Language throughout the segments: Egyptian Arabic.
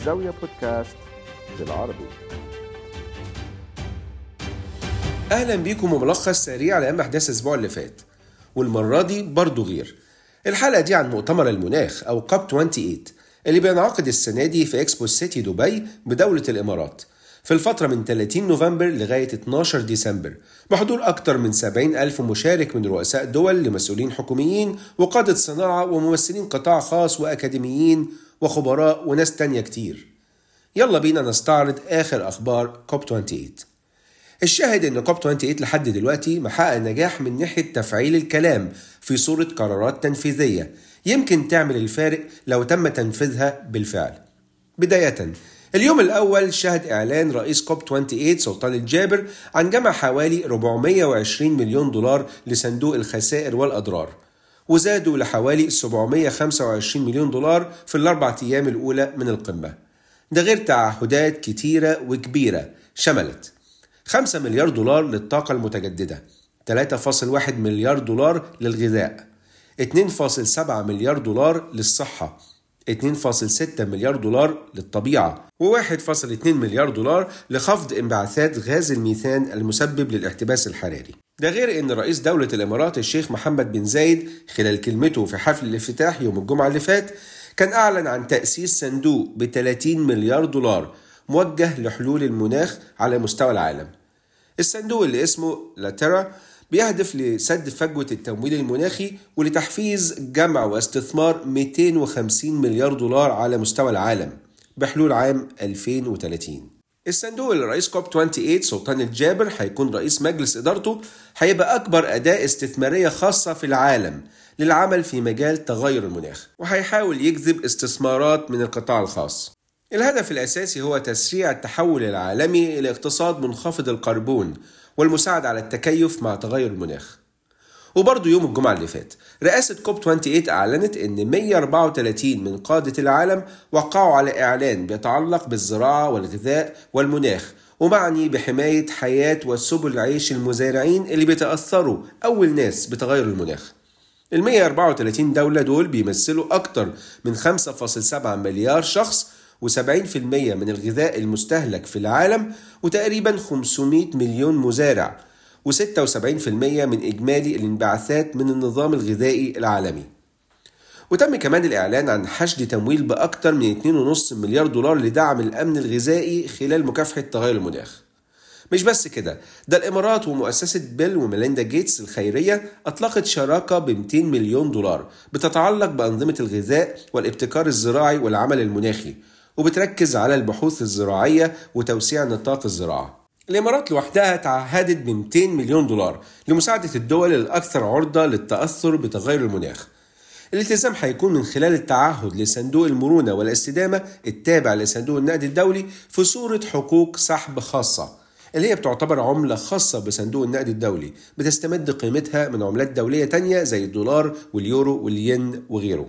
زاوية بودكاست بالعربي اهلا بيكم وملخص سريع لاهم احداث الاسبوع اللي فات والمره دي برضه غير الحلقه دي عن مؤتمر المناخ او كاب 28 اللي بينعقد السنه دي في اكسبو سيتي دبي بدوله الامارات في الفترة من 30 نوفمبر لغاية 12 ديسمبر بحضور أكثر من 70 ألف مشارك من رؤساء دول لمسؤولين حكوميين وقادة صناعة وممثلين قطاع خاص وأكاديميين وخبراء وناس تانية كتير يلا بينا نستعرض آخر أخبار كوب 28 الشاهد ان كوب 28 لحد دلوقتي محقق نجاح من ناحيه تفعيل الكلام في صوره قرارات تنفيذيه يمكن تعمل الفارق لو تم تنفيذها بالفعل. بدايه اليوم الاول شهد اعلان رئيس كوب 28 سلطان الجابر عن جمع حوالي 420 مليون دولار لصندوق الخسائر والاضرار وزادوا لحوالي 725 مليون دولار في الاربع ايام الاولى من القمه. ده غير تعهدات كتيره وكبيره شملت 5 مليار دولار للطاقة المتجددة 3.1 مليار دولار للغذاء 2.7 مليار دولار للصحة 2.6 مليار دولار للطبيعة و1.2 مليار دولار لخفض انبعاثات غاز الميثان المسبب للاحتباس الحراري ده غير ان رئيس دولة الامارات الشيخ محمد بن زايد خلال كلمته في حفل الافتتاح يوم الجمعة اللي فات كان اعلن عن تأسيس صندوق ب 30 مليار دولار موجه لحلول المناخ على مستوى العالم الصندوق اللي اسمه لاترا بيهدف لسد فجوة التمويل المناخي ولتحفيز جمع واستثمار 250 مليار دولار على مستوى العالم بحلول عام 2030 الصندوق اللي رئيس كوب 28 سلطان الجابر هيكون رئيس مجلس إدارته هيبقى أكبر أداة استثمارية خاصة في العالم للعمل في مجال تغير المناخ وهيحاول يجذب استثمارات من القطاع الخاص الهدف الأساسي هو تسريع التحول العالمي إلى اقتصاد منخفض الكربون والمساعدة على التكيف مع تغير المناخ وبرضه يوم الجمعة اللي فات رئاسة كوب 28 أعلنت أن 134 من قادة العالم وقعوا على إعلان بيتعلق بالزراعة والغذاء والمناخ ومعني بحماية حياة وسبل عيش المزارعين اللي بيتأثروا أول ناس بتغير المناخ ال 134 دولة دول بيمثلوا أكتر من 5.7 مليار شخص و70% من الغذاء المستهلك في العالم وتقريبا 500 مليون مزارع و76% من إجمالي الانبعاثات من النظام الغذائي العالمي وتم كمان الإعلان عن حشد تمويل بأكثر من 2.5 مليار دولار لدعم الأمن الغذائي خلال مكافحة تغير المناخ مش بس كده ده الإمارات ومؤسسة بيل وميليندا جيتس الخيرية أطلقت شراكة ب 200 مليون دولار بتتعلق بأنظمة الغذاء والابتكار الزراعي والعمل المناخي وبتركز على البحوث الزراعية وتوسيع نطاق الزراعة الإمارات لوحدها تعهدت ب 200 مليون دولار لمساعدة الدول الأكثر عرضة للتأثر بتغير المناخ الالتزام هيكون من خلال التعهد لصندوق المرونة والاستدامة التابع لصندوق النقد الدولي في صورة حقوق سحب خاصة اللي هي بتعتبر عملة خاصة بصندوق النقد الدولي بتستمد قيمتها من عملات دولية تانية زي الدولار واليورو والين وغيره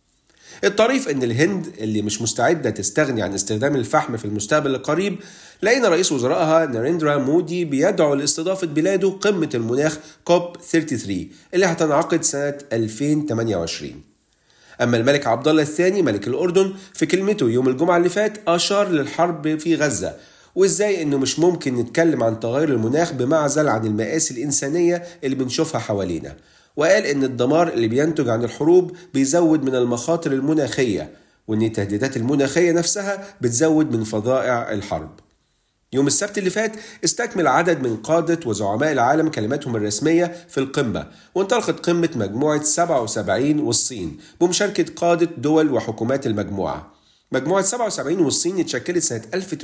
الطريف ان الهند اللي مش مستعده تستغني عن استخدام الفحم في المستقبل القريب لقينا رئيس وزرائها ناريندرا مودي بيدعو لاستضافه بلاده قمه المناخ كوب 33 اللي هتنعقد سنه 2028 اما الملك عبد الله الثاني ملك الاردن في كلمته يوم الجمعه اللي فات اشار للحرب في غزه وازاي انه مش ممكن نتكلم عن تغير المناخ بمعزل عن المآسي الإنسانية اللي بنشوفها حوالينا وقال إن الدمار اللي بينتج عن الحروب بيزود من المخاطر المناخية وإن التهديدات المناخية نفسها بتزود من فظائع الحرب يوم السبت اللي فات استكمل عدد من قادة وزعماء العالم كلماتهم الرسمية في القمة وانطلقت قمة مجموعة 77 والصين بمشاركة قادة دول وحكومات المجموعة مجموعة 77 والصين اتشكلت سنة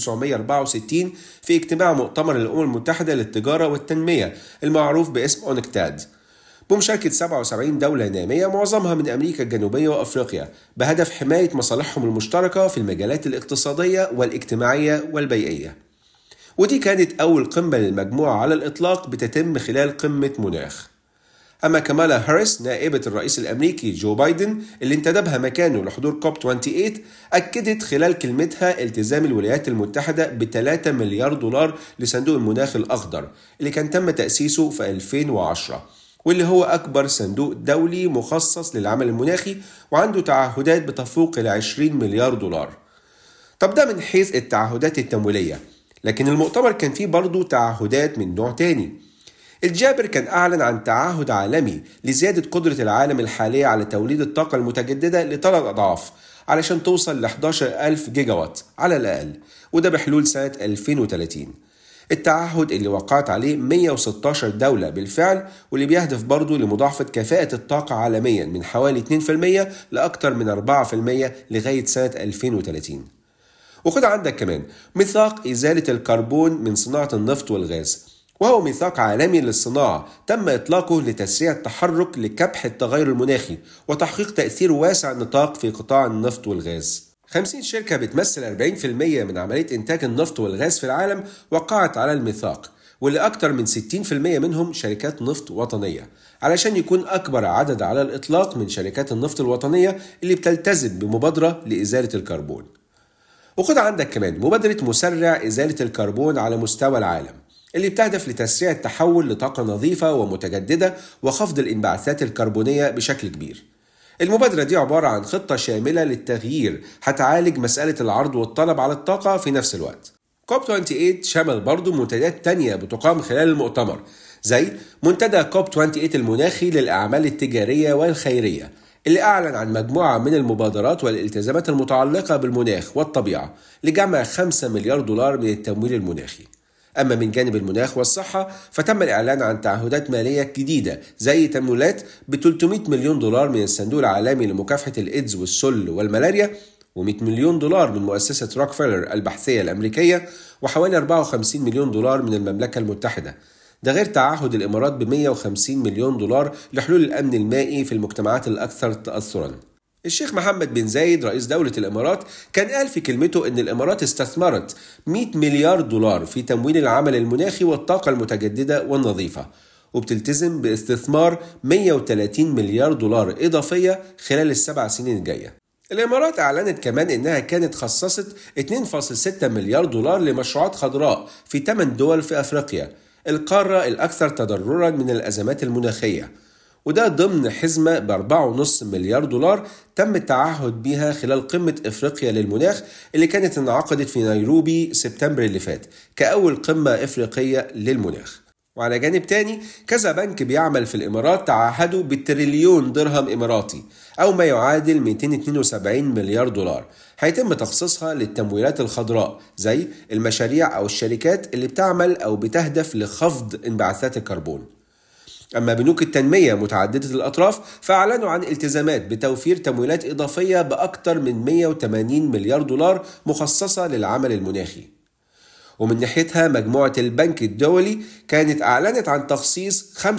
1964 في اجتماع مؤتمر الأمم المتحدة للتجارة والتنمية المعروف باسم أونكتاد بمشاركة 77 دولة نامية معظمها من أمريكا الجنوبية وأفريقيا بهدف حماية مصالحهم المشتركة في المجالات الاقتصادية والاجتماعية والبيئية ودي كانت أول قمة للمجموعة على الإطلاق بتتم خلال قمة مناخ أما كمالا هاريس نائبة الرئيس الأمريكي جو بايدن اللي انتدبها مكانه لحضور كوب 28 أكدت خلال كلمتها التزام الولايات المتحدة ب 3 مليار دولار لصندوق المناخ الأخضر اللي كان تم تأسيسه في 2010 واللي هو أكبر صندوق دولي مخصص للعمل المناخي وعنده تعهدات بتفوق ال 20 مليار دولار طب ده من حيث التعهدات التمويلية لكن المؤتمر كان فيه برضه تعهدات من نوع تاني الجابر كان أعلن عن تعهد عالمي لزيادة قدرة العالم الحالية على توليد الطاقة المتجددة لثلاث أضعاف علشان توصل ل 11 ألف جيجا وات على الأقل وده بحلول سنة 2030 التعهد اللي وقعت عليه 116 دولة بالفعل واللي بيهدف برضه لمضاعفة كفاءة الطاقة عالميا من حوالي 2% لأكثر من 4% لغاية سنة 2030 وخد عندك كمان ميثاق إزالة الكربون من صناعة النفط والغاز وهو ميثاق عالمي للصناعة تم إطلاقه لتسريع التحرك لكبح التغير المناخي وتحقيق تأثير واسع النطاق في قطاع النفط والغاز 50 شركة بتمثل 40% من عملية إنتاج النفط والغاز في العالم وقعت على الميثاق واللي أكثر من 60% منهم شركات نفط وطنية علشان يكون أكبر عدد على الإطلاق من شركات النفط الوطنية اللي بتلتزم بمبادرة لإزالة الكربون وخد عندك كمان مبادرة مسرع إزالة الكربون على مستوى العالم اللي بتهدف لتسريع التحول لطاقة نظيفة ومتجددة وخفض الانبعاثات الكربونية بشكل كبير المبادرة دي عبارة عن خطة شاملة للتغيير هتعالج مسألة العرض والطلب على الطاقة في نفس الوقت كوب 28 شمل برضه منتديات تانية بتقام خلال المؤتمر زي منتدى كوب 28 المناخي للأعمال التجارية والخيرية اللي أعلن عن مجموعة من المبادرات والالتزامات المتعلقة بالمناخ والطبيعة لجمع 5 مليار دولار من التمويل المناخي أما من جانب المناخ والصحة فتم الإعلان عن تعهدات مالية جديدة زي تمويلات ب 300 مليون دولار من الصندوق العالمي لمكافحة الإيدز والسل والملاريا و100 مليون دولار من مؤسسة روكفيلر البحثية الأمريكية وحوالي 54 مليون دولار من المملكة المتحدة ده غير تعهد الإمارات ب 150 مليون دولار لحلول الأمن المائي في المجتمعات الأكثر تأثراً الشيخ محمد بن زايد رئيس دولة الإمارات كان قال في كلمته إن الإمارات استثمرت 100 مليار دولار في تمويل العمل المناخي والطاقة المتجددة والنظيفة وبتلتزم باستثمار 130 مليار دولار إضافية خلال السبع سنين الجاية الإمارات أعلنت كمان إنها كانت خصصت 2.6 مليار دولار لمشروعات خضراء في 8 دول في أفريقيا القارة الأكثر تضررا من الأزمات المناخية وده ضمن حزمة ب 4.5 مليار دولار تم التعهد بها خلال قمة إفريقيا للمناخ اللي كانت انعقدت في نيروبي سبتمبر اللي فات كأول قمة إفريقية للمناخ وعلى جانب تاني كذا بنك بيعمل في الإمارات تعهدوا بالتريليون درهم إماراتي أو ما يعادل 272 مليار دولار هيتم تخصيصها للتمويلات الخضراء زي المشاريع أو الشركات اللي بتعمل أو بتهدف لخفض انبعاثات الكربون أما بنوك التنمية متعددة الأطراف فأعلنوا عن التزامات بتوفير تمويلات إضافية بأكثر من 180 مليار دولار مخصصة للعمل المناخي ومن ناحيتها مجموعة البنك الدولي كانت أعلنت عن تخصيص 45%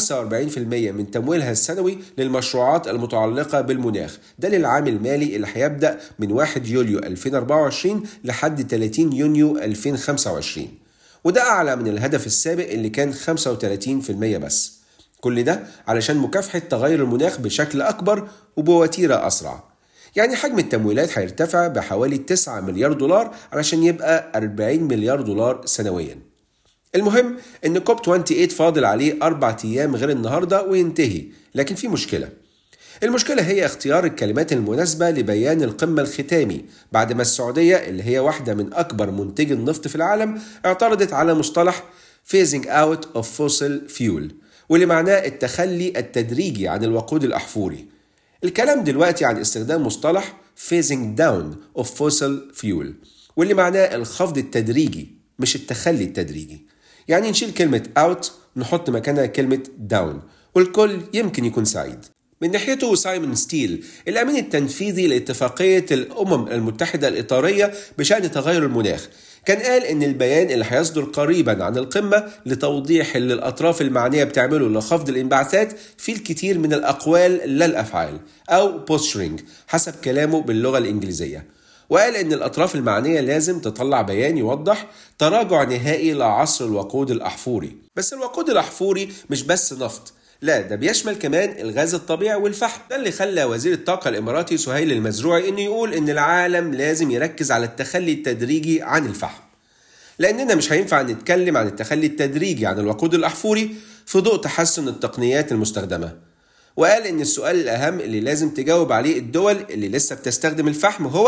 من تمويلها السنوي للمشروعات المتعلقة بالمناخ ده للعام المالي اللي هيبدأ من 1 يوليو 2024 لحد 30 يونيو 2025 وده أعلى من الهدف السابق اللي كان 35% بس كل ده علشان مكافحة تغير المناخ بشكل أكبر وبوتيرة أسرع يعني حجم التمويلات هيرتفع بحوالي 9 مليار دولار علشان يبقى 40 مليار دولار سنويا المهم ان كوب 28 فاضل عليه أربع أيام غير النهاردة وينتهي لكن في مشكلة المشكلة هي اختيار الكلمات المناسبة لبيان القمة الختامي بعد ما السعودية اللي هي واحدة من أكبر منتجي النفط في العالم اعترضت على مصطلح phasing out of fossil fuel واللي معناه التخلي التدريجي عن الوقود الأحفوري الكلام دلوقتي عن استخدام مصطلح phasing down of fossil fuel واللي معناه الخفض التدريجي مش التخلي التدريجي يعني نشيل كلمة out نحط مكانها كلمة down والكل يمكن يكون سعيد من ناحيته سايمون ستيل الأمين التنفيذي لاتفاقية الأمم المتحدة الإطارية بشأن تغير المناخ كان قال إن البيان اللي هيصدر قريبا عن القمة لتوضيح اللي الأطراف المعنية بتعمله لخفض الانبعاثات فيه الكثير من الأقوال لا الأفعال أو بوسترينج حسب كلامه باللغة الإنجليزية وقال إن الأطراف المعنية لازم تطلع بيان يوضح تراجع نهائي لعصر الوقود الأحفوري بس الوقود الأحفوري مش بس نفط لا ده بيشمل كمان الغاز الطبيعي والفحم ده اللي خلى وزير الطاقة الإماراتي سهيل المزروعي إنه يقول إن العالم لازم يركز على التخلي التدريجي عن الفحم لأننا مش هينفع نتكلم عن التخلي التدريجي عن الوقود الأحفوري في ضوء تحسن التقنيات المستخدمة وقال إن السؤال الأهم اللي لازم تجاوب عليه الدول اللي لسه بتستخدم الفحم هو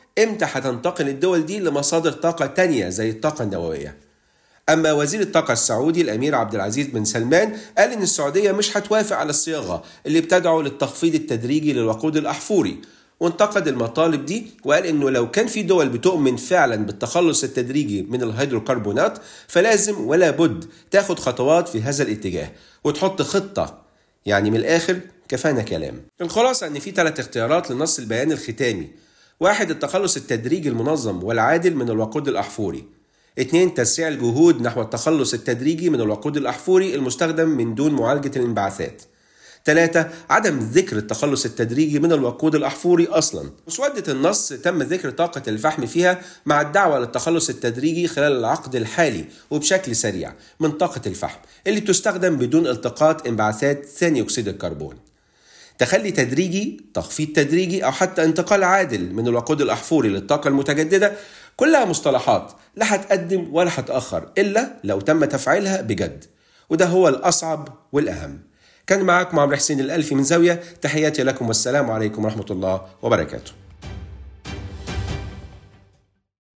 امتى هتنتقل الدول دي لمصادر طاقة تانية زي الطاقة النووية أما وزير الطاقة السعودي الأمير عبد العزيز بن سلمان قال إن السعودية مش هتوافق على الصياغة اللي بتدعو للتخفيض التدريجي للوقود الأحفوري وانتقد المطالب دي وقال انه لو كان في دول بتؤمن فعلا بالتخلص التدريجي من الهيدروكربونات فلازم ولا بد تاخد خطوات في هذا الاتجاه وتحط خطة يعني من الآخر كفانا كلام الخلاصة ان في ثلاث اختيارات لنص البيان الختامي واحد التخلص التدريجي المنظم والعادل من الوقود الأحفوري اثنين تسريع الجهود نحو التخلص التدريجي من الوقود الأحفوري المستخدم من دون معالجة الانبعاثات ثلاثة عدم ذكر التخلص التدريجي من الوقود الأحفوري أصلا مسودة النص تم ذكر طاقة الفحم فيها مع الدعوة للتخلص التدريجي خلال العقد الحالي وبشكل سريع من طاقة الفحم اللي تستخدم بدون التقاط انبعاثات ثاني أكسيد الكربون تخلي تدريجي تخفيض تدريجي أو حتى انتقال عادل من الوقود الأحفوري للطاقة المتجددة كلها مصطلحات لا هتقدم ولا هتأخر إلا لو تم تفعيلها بجد وده هو الأصعب والأهم كان معاكم عمرو حسين الألفي من زاوية تحياتي لكم والسلام عليكم ورحمة الله وبركاته